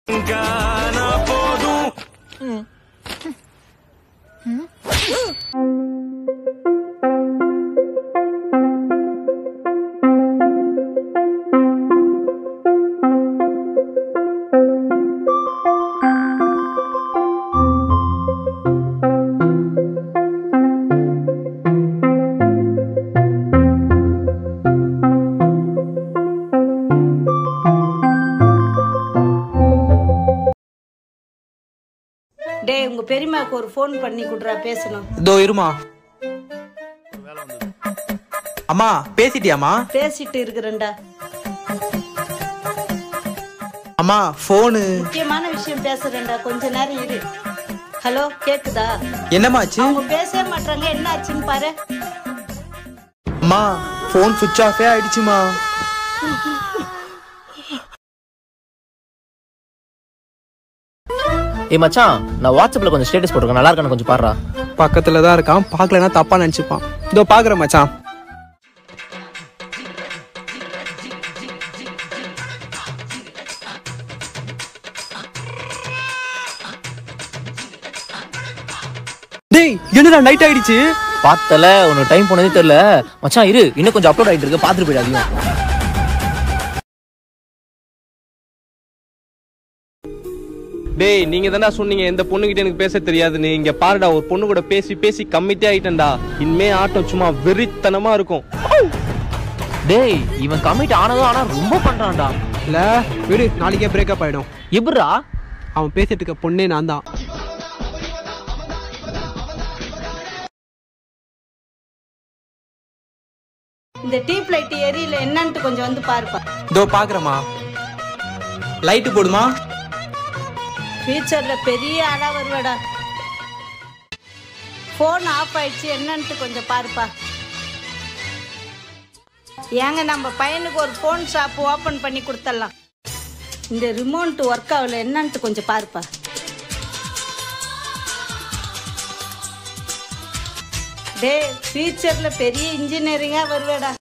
டேய் உங்க பெரியம்மாக்கு ஒரு ஃபோன் பண்ணி குடுறா பேசணும் இதோ இருமா அம்மா பேசிட்டியாம்மா பேசிட்டு இருக்கிறேன்டா அம்மா ஃபோனு முக்கியமான விஷயம் பேசுறேன்டா கொஞ்ச நேரம் இரு ஹலோ கேக்குதா என்னம்மாச்சு அவங்க பேசவே மாட்டாங்க என்ன ஆச்சுன்னு பாரு அம்மா ஃபோன் சுவிட்ச் ஆஃபே ஆயிடுச்சுமா ஏய் மச்சான் நான் வாட்ஸ்அப்ல கொஞ்சம் ஸ்டேட்டஸ் போட்டிருக்கேன் நல்லா இருக்கான்னு கொஞ்சம் பாருடா பக்கத்துல தான் இருக்கான் பார்க்கலன்னா தப்பா நினைச்சுப்பான் இதோ பாக்குறேன் மச்சான் டேய் என்னடா நைட் ஆயிடுச்சு பார்த்தல உனக்கு டைம் போனதே தெரியல மச்சான் இரு இன்னும் கொஞ்சம் அப்லோட் ஆயிட்டு இருக்கு பாத்துட்டு போயிடு அதையும் டேய் நீங்க தானே சொன்னீங்க எந்த பொண்ணுகிட்ட எனக்கு பேச தெரியாதுன்னு இங்க பாருடா ஒரு பொண்ணு கூட பேசி பேசி கம்மிட்டே ஆயிட்டேன்டா இனிமே ஆட்டம் சும்மா வெறித்தனமா இருக்கும் டேய் இவன் கமிட் ஆனதும் ஆனா ரொம்ப பண்றான்டா இல்ல விடு நாளைக்கே பிரேக்கப் ஆயிடும் எப்படிடா அவன் பேசிட்டு இருக்க பொண்ணே நான் தான் இந்த டீப் லைட் எரியல என்னன்ட்டு கொஞ்சம் வந்து பாருப்பா இதோ பாக்குறேம்மா லைட்டு போடுமா ஃபியூச்சர்ல பெரிய ஆளா வருவாடா ஃபோன் ஆஃப் ஆயிடுச்சு என்னன்ட்டு கொஞ்சம் பாருப்பா ஏங்க நம்ம பையனுக்கு ஒரு ஃபோன் ஷாப் ஓபன் பண்ணி கொடுத்துடலாம் இந்த ரிமோட் ஒர்க் ஆகல என்னன்ட்டு கொஞ்சம் பாருப்பா டேய் ஃபியூச்சர்ல பெரிய இன்ஜினியரிங்கா வருவேடா